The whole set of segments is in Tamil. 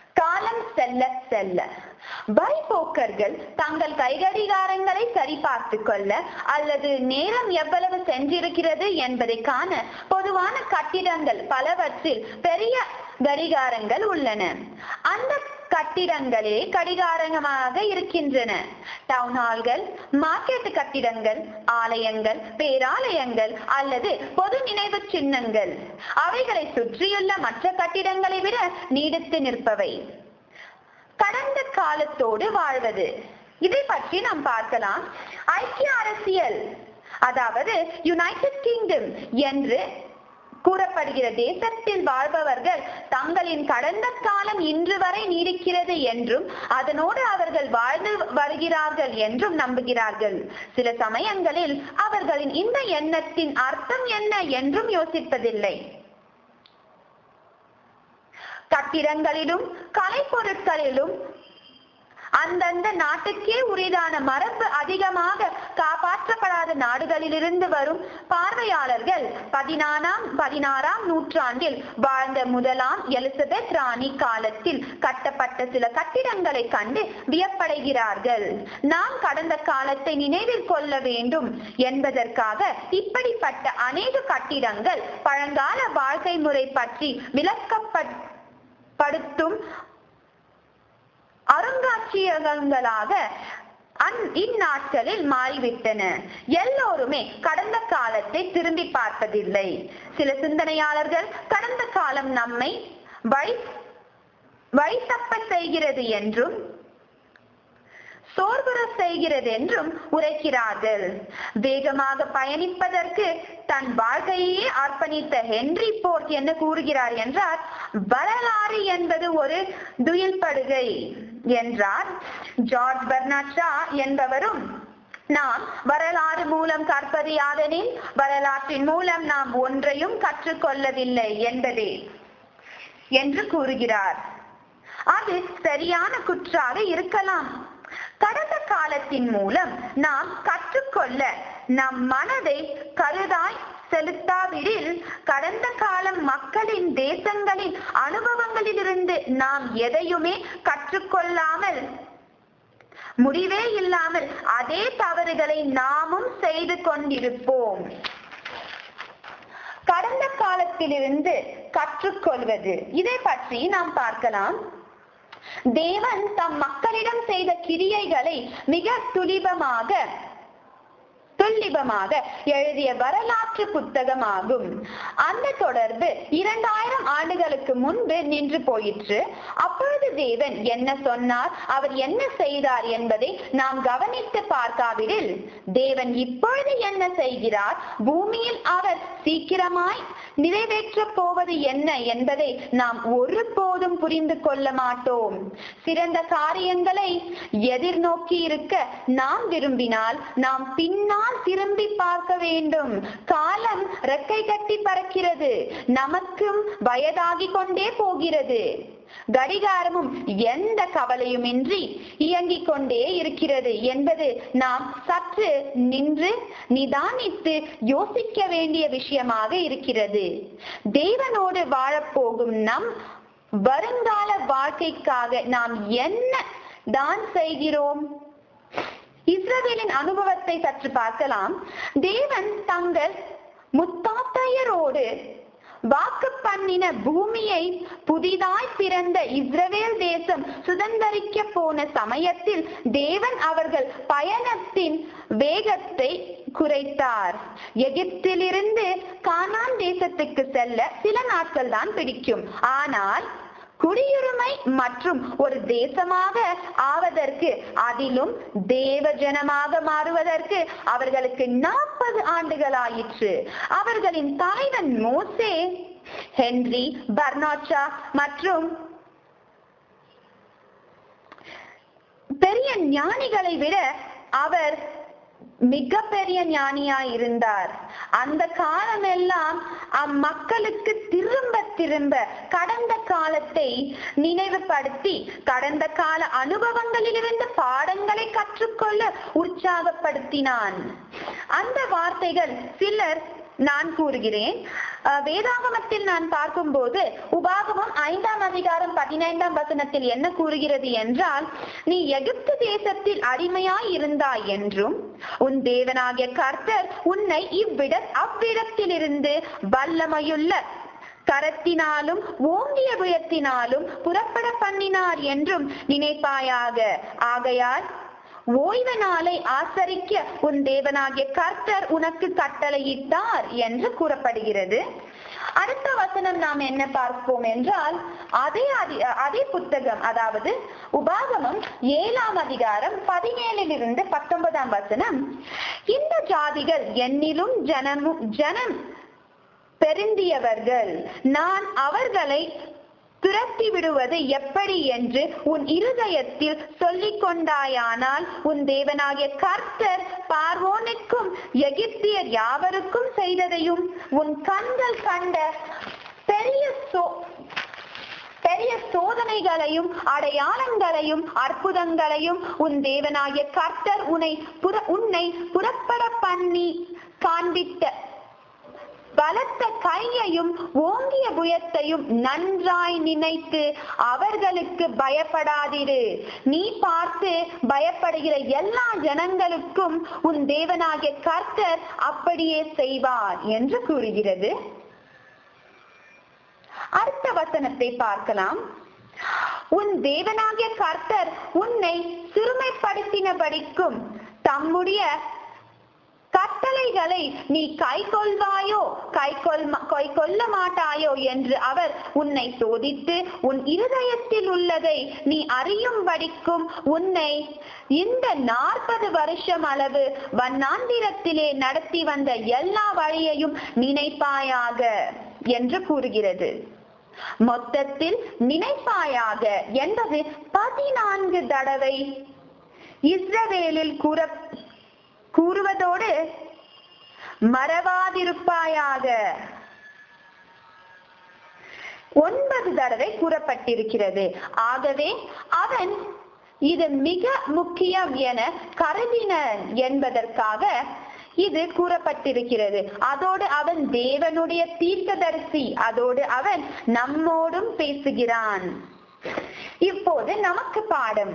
காலம் செல்ல செல்ல வழிபோக்கர்கள் தங்கள் கைகடிகாரங்களை சரிபார்த்துக் கொள்ள அல்லது நேரம் எவ்வளவு சென்றிருக்கிறது என்பதை காண பொதுவான கட்டிடங்கள் பலவற்றில் பெரிய கடிகாரங்கள் உள்ளன அந்த கட்டிடங்களே கடிகாரமாக இருக்கின்றன டவுன் ஹால்கள் மார்க்கெட் கட்டிடங்கள் ஆலயங்கள் பேராலயங்கள் அல்லது பொது நினைவு சின்னங்கள் அவைகளை சுற்றியுள்ள மற்ற கட்டிடங்களை விட நீடித்து நிற்பவை கடந்த காலத்தோடு வாழ்வது இதை பற்றி நாம் பார்க்கலாம் ஐக்கிய அரசியல் அதாவது யுனைடெட் கிங்டம் என்று கூறப்படுகிற தேசத்தில் வாழ்பவர்கள் தங்களின் கடந்த காலம் இன்று வரை நீடிக்கிறது என்றும் அதனோடு அவர்கள் வாழ்ந்து வருகிறார்கள் என்றும் நம்புகிறார்கள் சில சமயங்களில் அவர்களின் இந்த எண்ணத்தின் அர்த்தம் என்ன என்றும் யோசிப்பதில்லை கட்டிடங்களிலும் கலைப்பொருட்களிலும் அந்தந்த நாட்டுக்கே உரிதான மரபு அதிகமாக காப்பாற்றப்படாத நாடுகளிலிருந்து வரும் பார்வையாளர்கள் பதினாறாம் பதினாறாம் நூற்றாண்டில் வாழ்ந்த முதலாம் எலிசபெத் ராணி காலத்தில் கட்டப்பட்ட சில கட்டிடங்களை கண்டு வியப்படைகிறார்கள் நாம் கடந்த காலத்தை நினைவில் கொள்ள வேண்டும் என்பதற்காக இப்படிப்பட்ட அநேக கட்டிடங்கள் பழங்கால வாழ்க்கை முறை பற்றி விளக்கப்படுத்தும் அருங்காட்சியகங்களாக இந்நாட்களில் மாறிவிட்டன எல்லோருமே கடந்த காலத்தை திரும்பி பார்ப்பதில்லை சில சிந்தனையாளர்கள் கடந்த காலம் நம்மை வழி வழித்தப்ப செய்கிறது என்றும் சோர்வுற செய்கிறது என்றும் உரைக்கிறார்கள் வேகமாக பயணிப்பதற்கு தன் வாழ்க்கையே அர்ப்பணித்த ஹென்றி போர்ட் என்ன கூறுகிறார் என்றால் வரலாறு என்பது ஒரு துயில்படுகை என்றார் ஜார்ஜ் பெர்னாட்ஷா என்பவரும் நாம் வரலாறு மூலம் கற்பது யாதெனில் வரலாற்றின் மூலம் நாம் ஒன்றையும் கற்றுக்கொள்ளவில்லை என்பதே என்று கூறுகிறார் அது சரியான குற்றாக இருக்கலாம் கடந்த காலத்தின் மூலம் நாம் கற்றுக்கொள்ள நம் மனதை கருதாய் செலுத்தாவிடில் கடந்த காலம் மக்களின் தேசங்களின் அனுபவங்களிலிருந்து நாம் எதையுமே கற்றுக்கொள்ளாமல் முடிவே இல்லாமல் அதே தவறுகளை நாமும் செய்து கொண்டிருப்போம் கடந்த காலத்திலிருந்து கற்றுக்கொள்வது இதை பற்றி நாம் பார்க்கலாம் தேவன் தம் மக்களிடம் செய்த கிரியைகளை மிக துலிபமாக துல்லிபமாக எழுதிய வரலாற்று புத்தகமாகும் அந்த தொடர்பு இரண்டாயிரம் ஆண்டுகளுக்கு முன்பு நின்று போயிற்று அப்பொழுது தேவன் என்ன சொன்னார் அவர் என்ன செய்தார் என்பதை நாம் கவனித்து பார்க்காவிடில் தேவன் இப்பொழுது என்ன செய்கிறார் பூமியில் அவர் சீக்கிரமாய் நிறைவேற்ற போவது என்ன என்பதை நாம் ஒருபோதும் புரிந்து கொள்ள மாட்டோம் சிறந்த காரியங்களை எதிர்நோக்கி இருக்க நாம் விரும்பினால் நாம் பின்னால் திரும்பி பார்க்க வேண்டும் காலம் ரெக்கை கட்டி பறக்கிறது நமக்கும் வயதாகி கொண்டே போகிறது கடிகாரமும் எந்த கவலையுமின்றி இயங்கிக் கொண்டே இருக்கிறது என்பது நாம் சற்று நின்று நிதானித்து யோசிக்க வேண்டிய விஷயமாக இருக்கிறது தேவனோடு வாழப்போகும் நம் வருங்கால வாழ்க்கைக்காக நாம் என்ன தான் செய்கிறோம் இஸ்ரவேலின் அனுபவத்தை சற்று பார்க்கலாம் தேவன் தங்கள் முத்தாத்தையரோடு வாக்கு பண்ணின பூமியை புதிதாய் பிறந்த இஸ்ரவேல் தேசம் சுதந்திரிக்க போன சமயத்தில் தேவன் அவர்கள் பயணத்தின் வேகத்தை குறைத்தார் எகிப்திலிருந்து கானான் தேசத்துக்கு செல்ல சில நாட்கள் தான் பிடிக்கும் ஆனால் குடியுரிமை மற்றும் ஒரு தேசமாக ஆவதற்கு அதிலும் தேவ ஜனமாக மாறுவதற்கு அவர்களுக்கு நாற்பது ஆண்டுகள் ஆயிற்று அவர்களின் தலைவன் மோசே ஹென்றி பர்னாச்சா மற்றும் பெரிய ஞானிகளை விட அவர் மிக பெரிய ஞானியாய் இருந்தார் அந்த காலமெல்லாம் அம்மக்களுக்கு திரும்ப திரும்ப கடந்த காலத்தை நினைவுபடுத்தி கடந்த கால அனுபவங்களிலிருந்து பாடங்களை கற்றுக்கொள்ள உற்சாகப்படுத்தினான் அந்த வார்த்தைகள் சிலர் நான் கூறுகிறேன் அஹ், வேதாகமத்தில் நான் பார்க்கும்போது உபாகமம் ஐந்தாம் அதிகாரம் பதினைந்தாம் வசனத்தில் என்ன கூறுகிறது என்றால் நீ எகிப்து தேசத்தில் அடிமையாய் இருந்தாய் என்றும் உன் தேவனாகிய கர்த்தர் உன்னை இவ்விட அவ்விடத்திலிருந்து வல்லமையுள்ள கரத்தினாலும் ஓங்கிய புயத்தினாலும் புறப்பட பண்ணினார் என்றும் நினைப்பாயாக ஆகையால் ஓய்வு நாளை ஆசரிக்க உன் தேவனாகிய கர்த்தர் உனக்கு கட்டளையிட்டார் என்று கூறப்படுகிறது அடுத்த வசனம் நாம் என்ன பார்ப்போம் என்றால் அதே அதி- அதே புத்தகம் அதாவது உபாகமம் ஏழாம் அதிகாரம் பதினேழில் இருந்து பத்தொன்பதாம் வசனம் இந்த ஜாதிகள் என்னிலும் ஜனமும் ஜனம் பெருந்தியவர்கள் நான் அவர்களை துரத்தி விடுவது எப்படி என்று உன் இருதயத்தில் சொல்லிக் கொண்டாயானால் உன் தேவனாகிய கர்த்தர் பார்வோனுக்கும் எகிப்தியர் யாவருக்கும் செய்ததையும் உன் கண்கள் கண்ட பெரிய சோ பெரிய சோதனைகளையும் அடையாளங்களையும் அற்புதங்களையும் உன் தேவனாகிய கர்த்தர் உன்னை புற உன்னை புறப்பட பண்ணி காண்பித்த பலத்த கையையும் ஓங்கிய புயத்தையும் நன்றாய் நினைத்து அவர்களுக்கு பயப்படாதிரு நீ பார்த்து பயப்படுகிற எல்லா ஜனங்களுக்கும் உன் தேவனாகிய கர்த்தர் அப்படியே செய்வார் என்று கூறுகிறது அடுத்த வசனத்தை பார்க்கலாம் உன் தேவனாகிய கர்த்தர் உன்னை சிறுமைப்படுத்தினபடிக்கும் தம்முடைய கட்டளைகளை நீ கை கொள்வாயோ கை கொள் கை கொள்ள மாட்டாயோ என்று அவர் உன்னை சோதித்து உன் இருதயத்தில் உள்ளதை நீ அறியும்படிக்கும் உன்னை இந்த நாற்பது வருஷம் அளவு வண்ணாந்திரத்திலே நடத்தி வந்த எல்லா வழியையும் நினைப்பாயாக என்று கூறுகிறது மொத்தத்தில் நினைப்பாயாக என்பது பதினான்கு தடவை இஸ்ரவேலில் கூற கூறுவதோடு மறவாதிருப்பாயாக ஒன்பது தடவை கூறப்பட்டிருக்கிறது ஆகவே அவன் இது மிக முக்கியம் என கருதினன் என்பதற்காக இது கூறப்பட்டிருக்கிறது அதோடு அவன் தேவனுடைய தீர்க்கதரிசி அதோடு அவன் நம்மோடும் பேசுகிறான் இப்போது நமக்கு பாடம்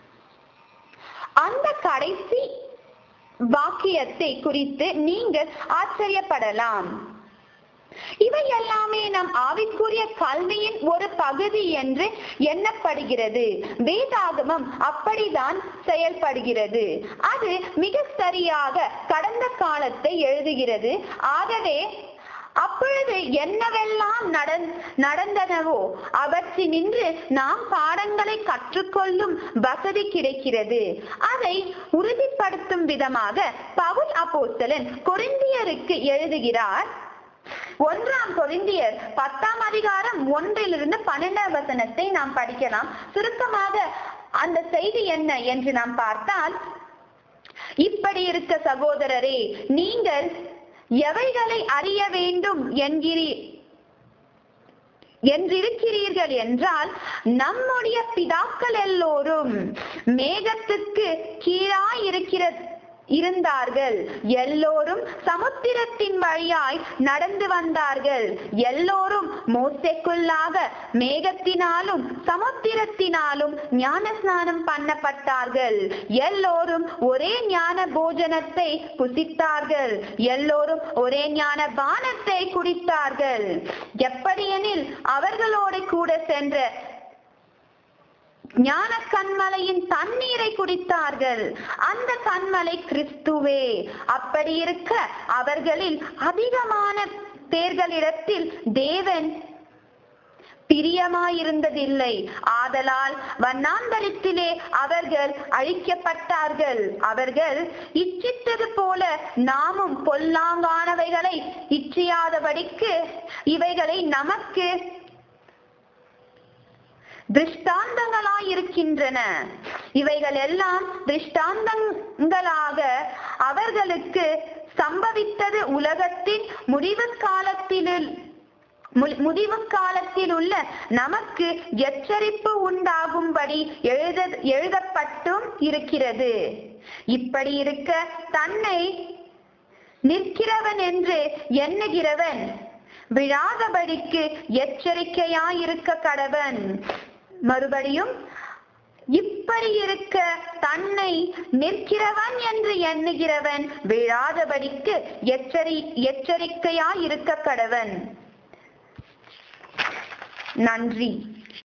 அந்த கடைசி வாக்கியத்தை குறித்து நீங்கள் ஆச்சரியப்படலாம் இவை எல்லாமே நம் ஆவிக்குரிய கல்வியின் ஒரு பகுதி என்று எண்ணப்படுகிறது வேதாகமம் அப்படிதான் செயல்படுகிறது அது மிக சரியாக கடந்த காலத்தை எழுதுகிறது ஆகவே அப்பொழுது என்னவெல்லாம் நடந் நடந்தனவோ அவற்றினின்று நாம் பாடங்களை கற்றுக்கொள்ளும் வசதி கிடைக்கிறது அதை உறுதிப்படுத்தும் விதமாக பவுல் அப்போஸ்தலன் கொரிந்தியருக்கு எழுதுகிறார் ஒன்றாம் கொரிந்தியர் பத்தாம் அதிகாரம் ஒன்றிலிருந்து பன்னெண்டாம் வசனத்தை நாம் படிக்கலாம் சுருக்கமாக அந்த செய்தி என்ன என்று நாம் பார்த்தால் இப்படி இருக்க சகோதரரே நீங்கள் எவைகளை அறிய வேண்டும் என்கிறீ என்றிருக்கிறீர்கள் என்றால் நம்முடைய பிதாக்கள் எல்லோரும் மேகத்துக்கு கீழாய் இருக்கிற இருந்தார்கள் எல்லோரும் சமுத்திரத்தின் வழியாய் நடந்து வந்தார்கள் எல்லோரும் மோசைக்குள்ளாக மேகத்தினாலும் சமுத்திரத்தினாலும் ஞான ஸ்நானம் பண்ணப்பட்டார்கள் எல்லோரும் ஒரே ஞான போஜனத்தை புசித்தார்கள் எல்லோரும் ஒரே ஞான பானத்தை குடித்தார்கள் எப்படியெனில் அவர்களோடு கூட சென்ற ஞான கண்மலையின் தண்ணீரை குடித்தார்கள் அந்த கண்மலை கிறிஸ்துவே அப்படி இருக்க அவர்களில் அதிகமான பேர்களிடத்தில் தேவன் பிரியமாயிருந்ததில்லை ஆதலால் வண்ணாந்தரத்திலே அவர்கள் அழிக்கப்பட்டார்கள் அவர்கள் இச்சித்தது போல நாமும் பொல்லாங்கானவைகளை இச்சியாதபடிக்கு இவைகளை நமக்கு திருஷ்டாந்தங்களாய் இருக்கின்றன இவைகள் எல்லாம் திருஷ்டாந்தங்களாக அவர்களுக்கு சம்பவித்தது உலகத்தின் முடிவு காலத்தில் முடிவு காலத்தில் உள்ள நமக்கு எச்சரிப்பு உண்டாகும்படி எழுத எழுதப்பட்டும் இருக்கிறது இப்படி இருக்க தன்னை நிற்கிறவன் என்று எண்ணுகிறவன் விழாதபடிக்கு எச்சரிக்கையாயிருக்க கடவன் மறுபடியும் இப்படி இருக்க தன்னை நிற்கிறவன் என்று எண்ணுகிறவன் விழாதபடிக்கு எச்சரி எச்சரிக்கையாயிருக்க கடவன் நன்றி